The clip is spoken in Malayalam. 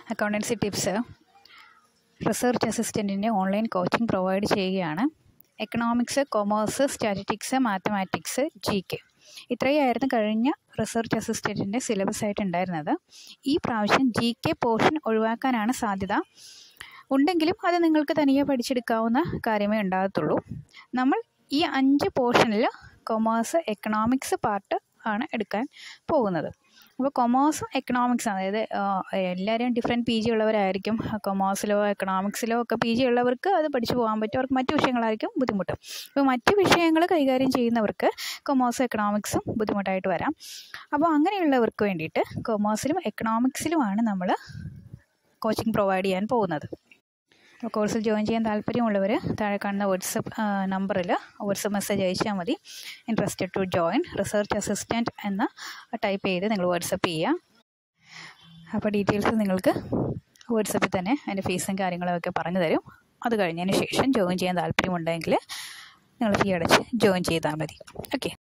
അക്കൗണ്ടൻസി ടിപ്സ് റിസർച്ച് അസിസ്റ്റൻറ്റിൻ്റെ ഓൺലൈൻ കോച്ചിങ് പ്രൊവൈഡ് ചെയ്യുകയാണ് economics commerce statistics mathematics G K ഇത്രയായിരുന്നു കഴിഞ്ഞ റിസർച്ച് അസിസ്റ്റൻറ്റിൻ്റെ സിലബസ് ആയിട്ടുണ്ടായിരുന്നത് ഈ പ്രാവശ്യം ജി കെ പോർഷൻ ഒഴിവാക്കാനാണ് സാധ്യത ഉണ്ടെങ്കിലും അത് നിങ്ങൾക്ക് തനിയെ പഠിച്ചെടുക്കാവുന്ന കാര്യമേ ഉണ്ടാകത്തുള്ളൂ നമ്മൾ ഈ അഞ്ച് പോർഷനിൽ കൊമേഴ്സ് എക്കണോമിക്സ് പാർട്ട് ആണ് എടുക്കാൻ പോകുന്നത് അപ്പോൾ കൊമേഴ്സും എക്കണോമിക്സും അതായത് എല്ലാവരും ഡിഫറെൻറ്റ് പി ജി ഉള്ളവരായിരിക്കും കൊമേഴ്സിലോ എക്കണോമിക്സിലോ ഒക്കെ പി ജി ഉള്ളവർക്ക് അത് പഠിച്ചു പോകാൻ പറ്റും അവർക്ക് മറ്റു വിഷയങ്ങളായിരിക്കും ബുദ്ധിമുട്ട് അപ്പോൾ മറ്റു വിഷയങ്ങൾ കൈകാര്യം ചെയ്യുന്നവർക്ക് കൊമേഴ്സും എക്കണോമിക്സും ബുദ്ധിമുട്ടായിട്ട് വരാം അപ്പോൾ അങ്ങനെയുള്ളവർക്ക് വേണ്ടിയിട്ട് കൊമേഴ്സിലും എക്കണോമിക്സിലുമാണ് നമ്മൾ കോച്ചിങ് പ്രൊവൈഡ് ചെയ്യാൻ പോകുന്നത് അപ്പോൾ കോഴ്സിൽ ജോയിൻ ചെയ്യാൻ താല്പര്യമുള്ളവർ താഴെ കാണുന്ന വാട്സപ്പ് നമ്പറിൽ വാട്സപ്പ് മെസ്സേജ് അയച്ചാൽ മതി interested to join research assistant എന്ന് ടൈപ്പ് ചെയ്ത് നിങ്ങൾ വാട്സപ്പ് ചെയ്യുക അപ്പോൾ ഡീറ്റെയിൽസ് നിങ്ങൾക്ക് വാട്സപ്പിൽ തന്നെ അതിൻ്റെ ഫീസും കാര്യങ്ങളും ഒക്കെ പറഞ്ഞു തരും അത് കഴിഞ്ഞതിന് ശേഷം ജോയിൻ ചെയ്യാൻ താല്പര്യമുണ്ടെങ്കിൽ നിങ്ങൾ ഫീ അടച്ച് ജോയിൻ ചെയ്താൽ മതി ഓക്കെ